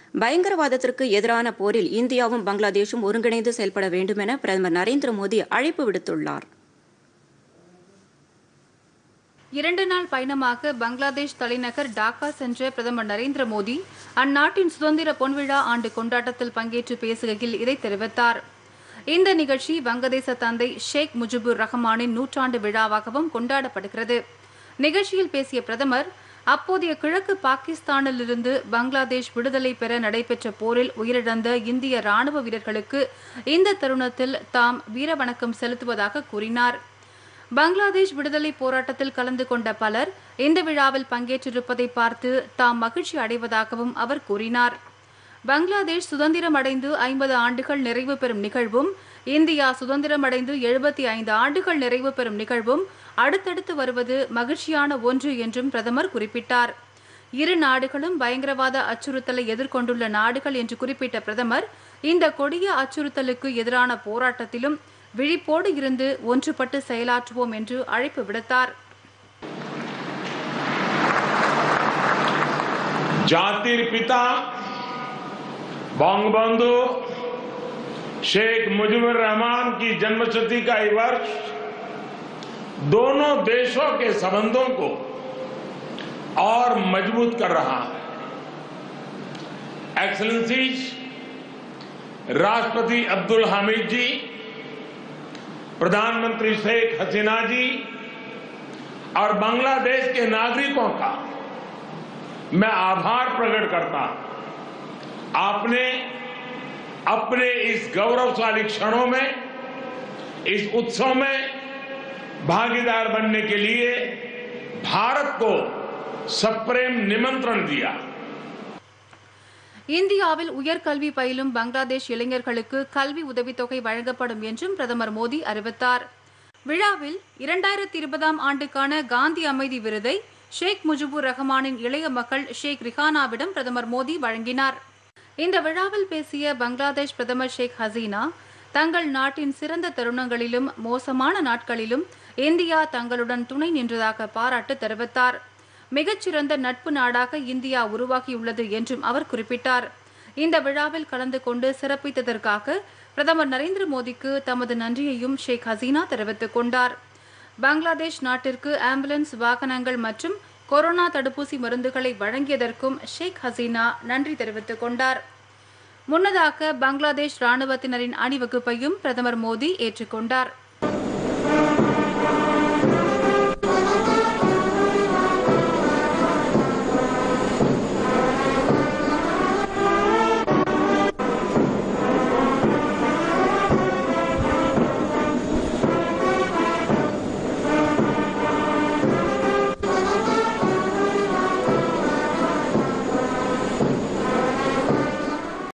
பயங்கரவாதத்திற்கு எதிரான போரில் இந்தியாவும் பங்களாதேஷும் ஒருங்கிணைந்து செயல்பட வேண்டும் என பிரதமர் நரேந்திர மோடி அழைப்பு விடுத்துள்ளார் இரண்டு நாள் பயணமாக பங்களாதேஷ் தலைநகர் டாக்கா சென்ற பிரதமர் நரேந்திர மோடி அந்நாட்டின் சுதந்திர பொன்விழா ஆண்டு கொண்டாட்டத்தில் பங்கேற்று பேசுகையில் இதை தெரிவித்தார் இந்த நிகழ்ச்சி வங்கதேச தந்தை ஷேக் முஜிபுர் ரஹ்மானின் நூற்றாண்டு விழாவாகவும் கொண்டாடப்படுகிறது நிகழ்ச்சியில் பேசிய பிரதமர் அப்போதைய கிழக்கு பாகிஸ்தானிலிருந்து பங்களாதேஷ் விடுதலை பெற நடைபெற்ற போரில் உயிரிழந்த இந்திய ராணுவ வீரர்களுக்கு இந்த தருணத்தில் தாம் வீரவணக்கம் செலுத்துவதாக கூறினார் பங்களாதேஷ் விடுதலை போராட்டத்தில் கலந்து கொண்ட பலர் இந்த விழாவில் பங்கேற்றிருப்பதை பார்த்து தாம் மகிழ்ச்சி அடைவதாகவும் அவர் கூறினார் பங்களாதேஷ் சுதந்திரம் அடைந்து ஐம்பது ஆண்டுகள் நிறைவு பெறும் நிகழ்வும் இந்தியா சுதந்திரம் அடைந்து எழுபத்தி ஐந்து ஆண்டுகள் நிறைவு பெறும் நிகழ்வும் அடுத்தடுத்து வருவது மகிழ்ச்சியான ஒன்று என்றும் பிரதமர் குறிப்பிட்டார் இரு நாடுகளும் பயங்கரவாத அச்சுறுத்தலை எதிர்கொண்டுள்ள நாடுகள் என்று குறிப்பிட்ட பிரதமர் இந்த கொடிய அச்சுறுத்தலுக்கு எதிரான போராட்டத்திலும் விழிப்போடு இருந்து ஒன்றுபட்டு செயலாற்றுவோம் என்று அழைப்பு விடுத்தார் जातिर पिता बंगबंधु शेख मुजीबुर रहमान की जन्मशती का ये वर्ष दोनों देशों के संबंधों को और मजबूत कर रहा है एक्सलेंसीज राष्ट्रपति अब्दुल हामिद जी प्रधानमंत्री शेख हसीना जी और बांग्लादेश के नागरिकों का मैं आभार प्रकट करता हूं आपने अपने इस गौरवशाली क्षणों में इस उत्सव में भागीदार बनने के लिए भारत को सप्रेम निमंत्रण दिया இந்தியாவில் உயர்கல்வி பயிலும் பங்களாதேஷ் இளைஞர்களுக்கு கல்வி உதவித்தொகை வழங்கப்படும் என்றும் பிரதமர் மோடி அறிவித்தார் விழாவில் இரண்டாயிரத்தி இருபதாம் ஆண்டுக்கான காந்தி அமைதி விருதை ஷேக் முஜிபுர் ரஹ்மானின் இளைய மகள் ஷேக் ரிஹானாவிடம் பிரதமர் மோடி வழங்கினார் இந்த விழாவில் பேசிய பங்களாதேஷ் பிரதமர் ஷேக் ஹசீனா தங்கள் நாட்டின் சிறந்த தருணங்களிலும் மோசமான நாட்களிலும் இந்தியா தங்களுடன் துணை நின்றதாக பாராட்டு தெரிவித்தார் மிகச்சிறந்த நட்பு நாடாக இந்தியா உருவாகியுள்ளது என்றும் அவர் குறிப்பிட்டார் இந்த விழாவில் கலந்து கொண்டு சிறப்பித்ததற்காக பிரதமர் நரேந்திர மோடிக்கு தமது நன்றியையும் ஷேக் ஹசீனா தெரிவித்துக் கொண்டார் பங்களாதேஷ் நாட்டிற்கு ஆம்புலன்ஸ் வாகனங்கள் மற்றும் கொரோனா தடுப்பூசி மருந்துகளை வழங்கியதற்கும் ஷேக் ஹசீனா நன்றி தெரிவித்துக் கொண்டார் முன்னதாக பங்களாதேஷ் ராணுவத்தினரின் அணிவகுப்பையும் பிரதமர் மோடி ஏற்றுக்கொண்டார்